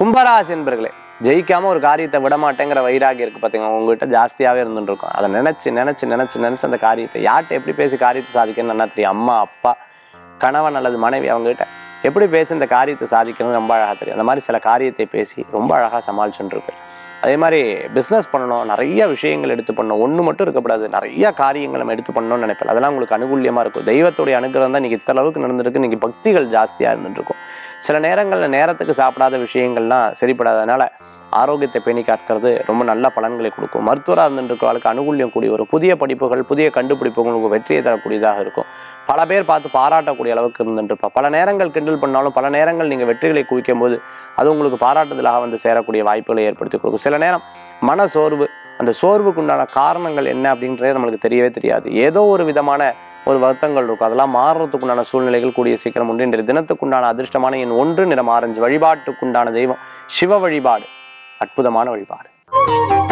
கும்பராசி என்பர்களே ஜெயிக்காம ஒரு காரியத்தை விட மாட்டேங்கிற வைராகி இருக்கு பார்த்தீங்க உங்ககிட்ட ஜாஸ்தியாகவே இருந்துட்டு இருக்கும் அதை நினைச்சு நினைச்சு நினைச்சு நினைச்சு அந்த காரியத்தை யார்கிட்ட எப்படி பேசி காரியத்தை சாதிக்கணும்னு நல்லா தெரியும் அம்மா அப்பா கணவன் அல்லது மனைவி அவங்ககிட்ட எப்படி பேசி இந்த காரியத்தை சாதிக்கணும்னு ரொம்ப அழகாக தெரியும் அந்த மாதிரி சில காரியத்தை பேசி ரொம்ப அழகாக சமாளிச்சுட்டு இருக்கு அதே மாதிரி பிஸ்னஸ் பண்ணணும் நிறைய விஷயங்கள் எடுத்து பண்ணணும் ஒன்று மட்டும் இருக்கக்கூடாது நிறைய காரியங்கள் நம்ம எடுத்து பண்ணணும்னு நினைப்பேன் அதெல்லாம் உங்களுக்கு அனுகூலியமாக இருக்கும் தெய்வத்துடைய அனுகிரகம் தான் இன்னைக்கு இத்தனை அளவுக்கு நடந்திருக்கு இன்னைக்கு பக்திகள் ஜாஸ்தியாக இருந்துட்டு இருக்கும் சில நேரங்களில் நேரத்துக்கு சாப்பிடாத விஷயங்கள்லாம் சரிப்படாதனால ஆரோக்கியத்தை பேணி காக்கிறது ரொம்ப நல்ல பலன்களை கொடுக்கும் மருத்துவராக இருந்துருக்கவளுக்கு அனுகூல்யம் கூடிய ஒரு புதிய படிப்புகள் புதிய கண்டுபிடிப்புகள் உங்களுக்கு வெற்றியை தரக்கூடியதாக இருக்கும் பல பேர் பார்த்து பாராட்டக்கூடிய அளவுக்கு இருந்துருப்பா பல நேரங்கள் கிண்டல் பண்ணாலும் பல நேரங்கள் நீங்கள் வெற்றிகளை குவிக்கும் போது அது உங்களுக்கு பாராட்டுதலாக வந்து சேரக்கூடிய வாய்ப்புகளை ஏற்படுத்தி கொடுக்கும் சில நேரம் மன சோர்வு அந்த சோர்வுக்கு உண்டான காரணங்கள் என்ன அப்படின்றதே நம்மளுக்கு தெரியவே தெரியாது ஏதோ ஒரு விதமான ஒரு வருத்தங்கள் இருக்கும் அதெல்லாம் மாறுறதுக்குண்டான சூழ்நிலைகள் கூடிய சீக்கிரம் உண்டு இன்றைய தினத்துக்குண்டான அதிர்ஷ்டமான எண் ஒன்று நிறம் ஆரஞ்சு வழிபாட்டுக்குண்டான தெய்வம் சிவ வழிபாடு அற்புதமான வழிபாடு